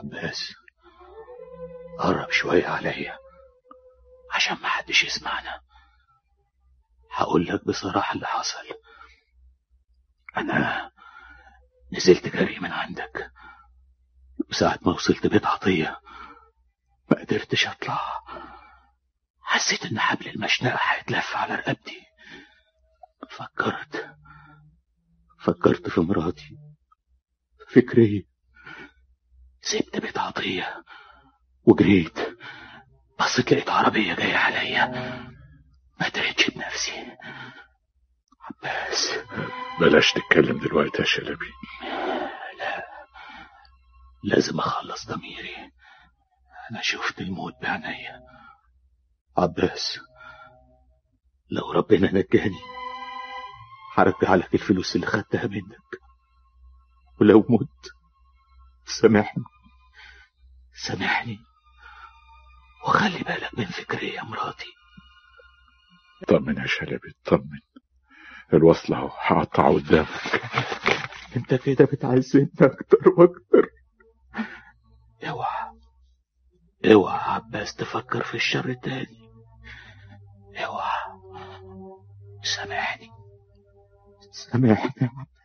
عباس قرب شوية عليا عشان ما حدش يسمعنا هقول لك بصراحة اللي حصل أنا نزلت جري من عندك وساعة ما وصلت بيت عطية ما قدرتش أطلع حسيت إن حبل المشنقة هيتلف على رقبتي فكرت فكرت في مراتي فكري سبت بيت عطية وجريت بصيت لقيت عربية جاية عليا ما دريتش بنفسي عباس بلاش تتكلم دلوقتي يا شلبي لا لازم اخلص ضميري انا شفت الموت بعينيا عباس لو ربنا نجاني هرجع لك الفلوس اللي خدتها منك ولو مت سامحني سامحني وخلي بالك من فكري يا مراتي طمن يا شلبي طمن الوصل اهو هقطعه قدامك انت كده بتعزني اكتر واكتر اوعى اوعى عباس تفكر في الشر تاني اوعى سامحني سامحني يا عباس